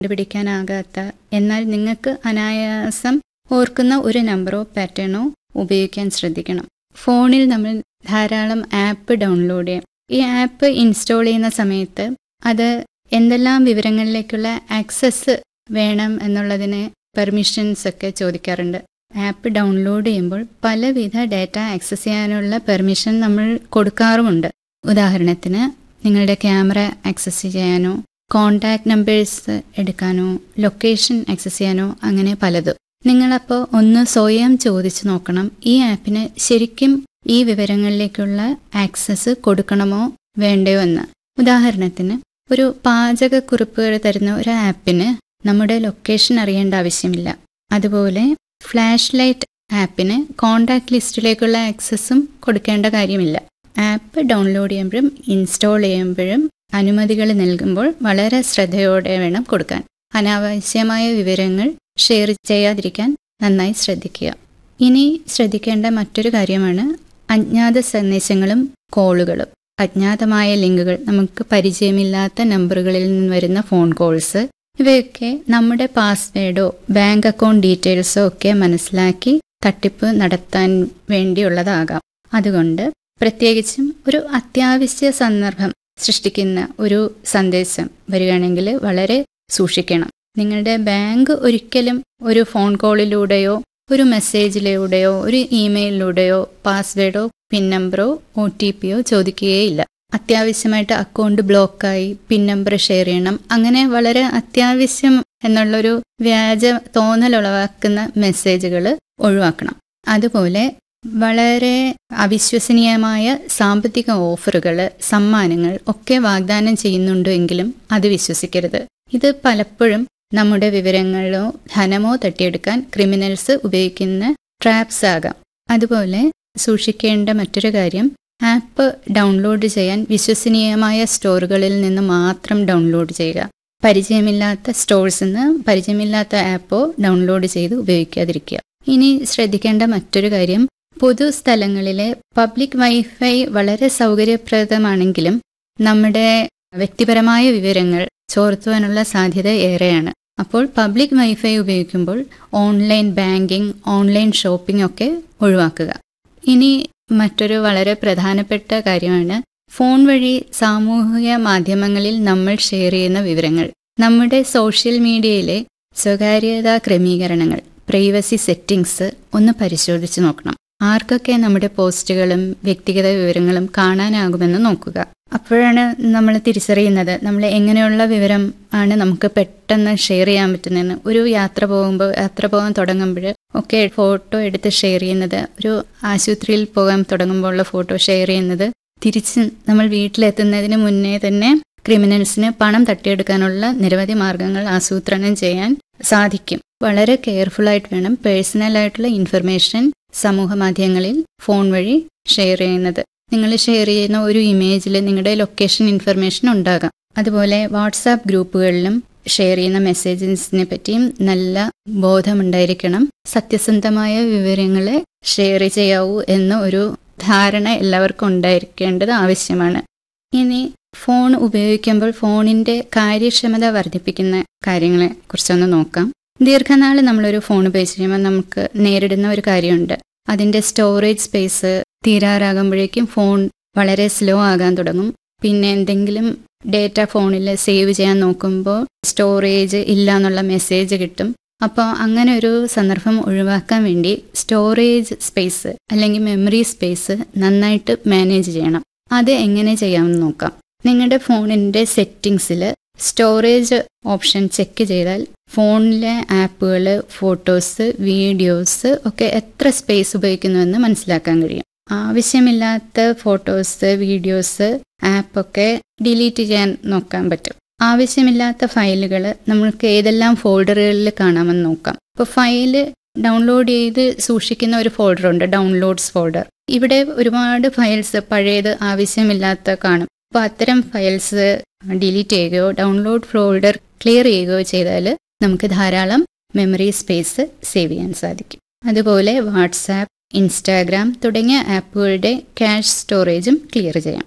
കണ്ടുപിടിക്കാനാകാത്ത എന്നാൽ നിങ്ങൾക്ക് അനായാസം ഓർക്കുന്ന ഒരു നമ്പറോ പാറ്റേണോ ഉപയോഗിക്കാൻ ശ്രദ്ധിക്കണം ഫോണിൽ നമ്മൾ ധാരാളം ആപ്പ് ഡൗൺലോഡ് ചെയ്യാം ഈ ആപ്പ് ഇൻസ്റ്റാൾ ചെയ്യുന്ന സമയത്ത് അത് എന്തെല്ലാം വിവരങ്ങളിലേക്കുള്ള ആക്സസ് വേണം എന്നുള്ളതിന് പെർമിഷൻസ് ഒക്കെ ചോദിക്കാറുണ്ട് ആപ്പ് ഡൗൺലോഡ് ചെയ്യുമ്പോൾ പലവിധ ഡാറ്റ ആക്സസ് ചെയ്യാനുള്ള പെർമിഷൻ നമ്മൾ കൊടുക്കാറുമുണ്ട് ഉദാഹരണത്തിന് നിങ്ങളുടെ ക്യാമറ ആക്സസ് ചെയ്യാനോ കോണ്ടാക്ട് നമ്പേഴ്സ് എടുക്കാനോ ലൊക്കേഷൻ ആക്സസ് ചെയ്യാനോ അങ്ങനെ പലതും നിങ്ങളപ്പോൾ ഒന്ന് സ്വയം ചോദിച്ചു നോക്കണം ഈ ആപ്പിന് ശരിക്കും ഈ വിവരങ്ങളിലേക്കുള്ള ആക്സസ് കൊടുക്കണമോ വേണ്ടയോ എന്ന് ഉദാഹരണത്തിന് ഒരു പാചകക്കുറിപ്പുകൾ തരുന്ന ഒരു ആപ്പിന് നമ്മുടെ ലൊക്കേഷൻ അറിയേണ്ട ആവശ്യമില്ല അതുപോലെ ഫ്ലാഷ് ലൈറ്റ് ആപ്പിന് കോണ്ടാക്ട് ലിസ്റ്റിലേക്കുള്ള ആക്സസും കൊടുക്കേണ്ട കാര്യമില്ല ആപ്പ് ഡൗൺലോഡ് ചെയ്യുമ്പോഴും ഇൻസ്റ്റാൾ ചെയ്യുമ്പോഴും അനുമതികൾ നൽകുമ്പോൾ വളരെ ശ്രദ്ധയോടെ വേണം കൊടുക്കാൻ അനാവശ്യമായ വിവരങ്ങൾ ഷെയർ ചെയ്യാതിരിക്കാൻ നന്നായി ശ്രദ്ധിക്കുക ഇനി ശ്രദ്ധിക്കേണ്ട മറ്റൊരു കാര്യമാണ് അജ്ഞാത സന്ദേശങ്ങളും കോളുകളും അജ്ഞാതമായ ലിങ്കുകൾ നമുക്ക് പരിചയമില്ലാത്ത നമ്പറുകളിൽ നിന്ന് വരുന്ന ഫോൺ കോൾസ് ഇവയൊക്കെ നമ്മുടെ പാസ്വേഡോ ബാങ്ക് അക്കൗണ്ട് ഡീറ്റെയിൽസോ ഒക്കെ മനസ്സിലാക്കി തട്ടിപ്പ് നടത്താൻ വേണ്ടിയുള്ളതാകാം അതുകൊണ്ട് പ്രത്യേകിച്ചും ഒരു അത്യാവശ്യ സന്ദർഭം സൃഷ്ടിക്കുന്ന ഒരു സന്ദേശം വരികയാണെങ്കിൽ വളരെ സൂക്ഷിക്കണം നിങ്ങളുടെ ബാങ്ക് ഒരിക്കലും ഒരു ഫോൺ കോളിലൂടെയോ ഒരു മെസ്സേജിലൂടെയോ ഒരു ഇമെയിലിലൂടെയോ പാസ്വേഡോ പിൻ നമ്പറോ ഒ ടി പിയോ ചോദിക്കുകയില്ല അത്യാവശ്യമായിട്ട് അക്കൗണ്ട് ബ്ലോക്കായി പിൻ നമ്പർ ഷെയർ ചെയ്യണം അങ്ങനെ വളരെ അത്യാവശ്യം എന്നുള്ളൊരു വ്യാജ തോന്നലുളവാക്കുന്ന മെസ്സേജുകൾ ഒഴിവാക്കണം അതുപോലെ വളരെ അവിശ്വസനീയമായ സാമ്പത്തിക ഓഫറുകൾ സമ്മാനങ്ങൾ ഒക്കെ വാഗ്ദാനം ചെയ്യുന്നുണ്ടെങ്കിലും അത് വിശ്വസിക്കരുത് ഇത് പലപ്പോഴും നമ്മുടെ വിവരങ്ങളോ ധനമോ തട്ടിയെടുക്കാൻ ക്രിമിനൽസ് ഉപയോഗിക്കുന്ന ട്രാപ്സ് ആകാം അതുപോലെ സൂക്ഷിക്കേണ്ട മറ്റൊരു കാര്യം ആപ്പ് ഡൗൺലോഡ് ചെയ്യാൻ വിശ്വസനീയമായ സ്റ്റോറുകളിൽ നിന്ന് മാത്രം ഡൗൺലോഡ് ചെയ്യുക പരിചയമില്ലാത്ത സ്റ്റോഴ്സിൽ നിന്ന് പരിചയമില്ലാത്ത ആപ്പോ ഡൗൺലോഡ് ചെയ്ത് ഉപയോഗിക്കാതിരിക്കുക ഇനി ശ്രദ്ധിക്കേണ്ട മറ്റൊരു കാര്യം പൊതു സ്ഥലങ്ങളിലെ പബ്ലിക് വൈഫൈ വളരെ സൗകര്യപ്രദമാണെങ്കിലും നമ്മുടെ വ്യക്തിപരമായ വിവരങ്ങൾ ചോർത്തുവാനുള്ള സാധ്യത ഏറെയാണ് അപ്പോൾ പബ്ലിക് വൈഫൈ ഉപയോഗിക്കുമ്പോൾ ഓൺലൈൻ ബാങ്കിംഗ് ഓൺലൈൻ ഷോപ്പിംഗ് ഒക്കെ ഒഴിവാക്കുക ഇനി മറ്റൊരു വളരെ പ്രധാനപ്പെട്ട കാര്യമാണ് ഫോൺ വഴി സാമൂഹിക മാധ്യമങ്ങളിൽ നമ്മൾ ഷെയർ ചെയ്യുന്ന വിവരങ്ങൾ നമ്മുടെ സോഷ്യൽ മീഡിയയിലെ സ്വകാര്യതാ ക്രമീകരണങ്ങൾ പ്രൈവസി സെറ്റിംഗ്സ് ഒന്ന് പരിശോധിച്ച് നോക്കണം ആർക്കൊക്കെ നമ്മുടെ പോസ്റ്റുകളും വ്യക്തിഗത വിവരങ്ങളും കാണാനാകുമെന്ന് നോക്കുക അപ്പോഴാണ് നമ്മൾ തിരിച്ചറിയുന്നത് നമ്മൾ എങ്ങനെയുള്ള വിവരം ആണ് നമുക്ക് പെട്ടെന്ന് ഷെയർ ചെയ്യാൻ പറ്റുന്നതെന്ന് ഒരു യാത്ര പോകുമ്പോൾ യാത്ര പോകാൻ തുടങ്ങുമ്പോൾ ഒക്കെ ഫോട്ടോ എടുത്ത് ഷെയർ ചെയ്യുന്നത് ഒരു ആശുപത്രിയിൽ പോകാൻ തുടങ്ങുമ്പോഴുള്ള ഫോട്ടോ ഷെയർ ചെയ്യുന്നത് തിരിച്ച് നമ്മൾ വീട്ടിലെത്തുന്നതിന് മുന്നേ തന്നെ ക്രിമിനൽസിന് പണം തട്ടിയെടുക്കാനുള്ള നിരവധി മാർഗങ്ങൾ ആസൂത്രണം ചെയ്യാൻ സാധിക്കും വളരെ കെയർഫുൾ ആയിട്ട് വേണം പേഴ്സണൽ ആയിട്ടുള്ള ഇൻഫർമേഷൻ സമൂഹ മാധ്യമങ്ങളിൽ ഫോൺ വഴി ഷെയർ ചെയ്യുന്നത് നിങ്ങൾ ഷെയർ ചെയ്യുന്ന ഒരു ഇമേജിൽ നിങ്ങളുടെ ലൊക്കേഷൻ ഇൻഫർമേഷൻ ഉണ്ടാകാം അതുപോലെ വാട്സാപ്പ് ഗ്രൂപ്പുകളിലും ഷെയർ ചെയ്യുന്ന മെസ്സേജസിനെ പറ്റിയും നല്ല ബോധമുണ്ടായിരിക്കണം സത്യസന്ധമായ വിവരങ്ങളെ ഷെയർ ചെയ്യാവൂ എന്ന ഒരു ധാരണ എല്ലാവർക്കും ഉണ്ടായിരിക്കേണ്ടത് ആവശ്യമാണ് ഇനി ഫോൺ ഉപയോഗിക്കുമ്പോൾ ഫോണിന്റെ കാര്യക്ഷമത വർദ്ധിപ്പിക്കുന്ന കാര്യങ്ങളെ കുറിച്ചൊന്ന് നോക്കാം ദീർഘനാൾ നമ്മളൊരു ഫോൺ ഉപയോഗിച്ച് കഴിയുമ്പോൾ നമുക്ക് നേരിടുന്ന ഒരു കാര്യമുണ്ട് അതിന്റെ സ്റ്റോറേജ് സ്പേസ് തീരാറാകുമ്പോഴേക്കും ഫോൺ വളരെ സ്ലോ ആകാൻ തുടങ്ങും പിന്നെ എന്തെങ്കിലും ഡേറ്റ ഫോണിൽ സേവ് ചെയ്യാൻ നോക്കുമ്പോൾ സ്റ്റോറേജ് ഇല്ല എന്നുള്ള മെസ്സേജ് കിട്ടും അപ്പോൾ അങ്ങനെ ഒരു സന്ദർഭം ഒഴിവാക്കാൻ വേണ്ടി സ്റ്റോറേജ് സ്പേസ് അല്ലെങ്കിൽ മെമ്മറി സ്പേസ് നന്നായിട്ട് മാനേജ് ചെയ്യണം അത് എങ്ങനെ ചെയ്യാമെന്ന് നോക്കാം നിങ്ങളുടെ ഫോണിൻ്റെ സെറ്റിങ്സിൽ സ്റ്റോറേജ് ഓപ്ഷൻ ചെക്ക് ചെയ്താൽ ഫോണിലെ ആപ്പുകൾ ഫോട്ടോസ് വീഡിയോസ് ഒക്കെ എത്ര സ്പേസ് ഉപയോഗിക്കുന്നുവെന്ന് മനസ്സിലാക്കാൻ കഴിയും ആവശ്യമില്ലാത്ത ഫോട്ടോസ് വീഡിയോസ് ആപ്പൊക്കെ ഡിലീറ്റ് ചെയ്യാൻ നോക്കാൻ പറ്റും ആവശ്യമില്ലാത്ത ഫയലുകൾ നമ്മൾക്ക് ഏതെല്ലാം ഫോൾഡറുകളിൽ കാണാമെന്ന് നോക്കാം ഇപ്പോൾ ഫയല് ഡൗൺലോഡ് ചെയ്ത് സൂക്ഷിക്കുന്ന ഒരു ഫോൾഡർ ഉണ്ട് ഡൗൺലോഡ്സ് ഫോൾഡർ ഇവിടെ ഒരുപാട് ഫയൽസ് പഴയത് ആവശ്യമില്ലാത്ത കാണും അപ്പോൾ അത്തരം ഫയൽസ് ഡിലീറ്റ് ചെയ്യുകയോ ഡൗൺലോഡ് ഫോൾഡർ ക്ലിയർ ചെയ്യുകയോ ചെയ്താൽ നമുക്ക് ധാരാളം മെമ്മറി സ്പേസ് സേവ് ചെയ്യാൻ സാധിക്കും അതുപോലെ വാട്സാപ്പ് ഇൻസ്റ്റാഗ്രാം തുടങ്ങിയ ആപ്പുകളുടെ ക്യാഷ് സ്റ്റോറേജും ക്ലിയർ ചെയ്യാം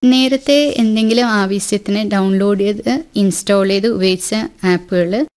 നേരത്തെ എന്തെങ്കിലും ആവശ്യത്തിന് ഡൗൺലോഡ് ചെയ്ത് ഇൻസ്റ്റാൾ ചെയ്ത് ഉപയോഗിച്ച ആപ്പുകൾ